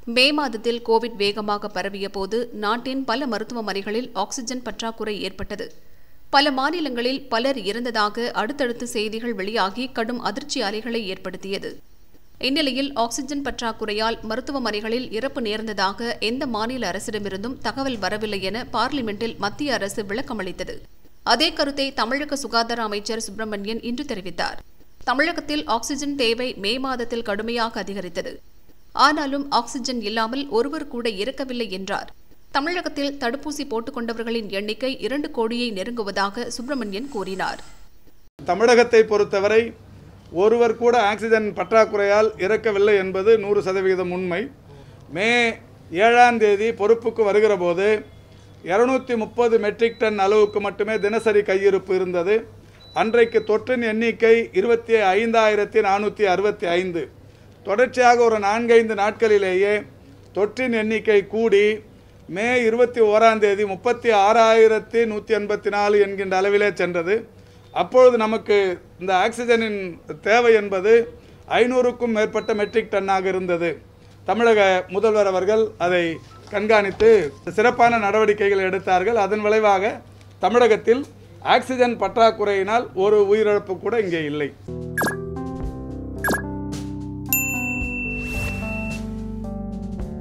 மே மாதத்தில் கோவிட் வேகமாக பரவிய போது நாட்டின் பல மருத்துவமனைகளில் ஆக்ஸிஜன் பற்றாக்குறை ஏற்பட்டது பல மாநிலங்களில் பலர் இறந்ததாக அடுத்தடுத்து செய்திகள் வெளியாகி கடும் அதிர்ச்சி அலைகளை ஏற்படுத்தியது இந்நிலையில் ஆக்ஸிஜன் பற்றாக்குறையால் மருத்துவமனைகளில் இறப்பு நேர்ந்ததாக எந்த மாநில அரசிடமிருந்தும் தகவல் வரவில்லை என பார்லிமெண்டில் மத்திய அரசு விளக்கமளித்தது அதே கருத்தை தமிழக சுகாதார அமைச்சர் சுப்பிரமணியன் இன்று தெரிவித்தார் தமிழகத்தில் ஆக்ஸிஜன் தேவை மே மாதத்தில் கடுமையாக அதிகரித்தது ஆனாலும் ஆக்ஸிஜன் இல்லாமல் ஒருவர் கூட இறக்கவில்லை என்றார் தமிழகத்தில் தடுப்பூசி போட்டுக் கொண்டவர்களின் எண்ணிக்கை இரண்டு கோடியை நெருங்குவதாக சுப்பிரமணியன் கூறினார் தமிழகத்தை பொறுத்தவரை ஒருவர் கூட ஆக்சிஜன் பற்றாக்குறையால் இறக்கவில்லை என்பது நூறு சதவிகிதம் உண்மை மே ஏழாம் தேதி பொறுப்புக்கு வருகிற போது இரநூத்தி முப்பது மெட்ரிக் டன் அளவுக்கு மட்டுமே தினசரி கையிருப்பு இருந்தது அன்றைக்கு தொற்றின் எண்ணிக்கை இருபத்தி ஐந்தாயிரத்தி நானூற்றி அறுபத்தி ஐந்து தொடர்ச்சியாக ஒரு நான்கைந்து நாட்களிலேயே தொற்றின் எண்ணிக்கை கூடி மே இருபத்தி ஓராம் தேதி முப்பத்தி ஆறாயிரத்தி நூற்றி எண்பத்தி நாலு என்கின்ற அளவிலே சென்றது அப்பொழுது நமக்கு இந்த ஆக்சிஜனின் தேவை என்பது ஐநூறுக்கும் மேற்பட்ட மெட்ரிக் டன்னாக இருந்தது தமிழக முதல்வர் அவர்கள் அதை கண்காணித்து சிறப்பான நடவடிக்கைகள் எடுத்தார்கள் அதன் விளைவாக தமிழகத்தில் ஆக்சிஜன் பற்றாக்குறையினால் ஒரு உயிரிழப்பு கூட இங்கே இல்லை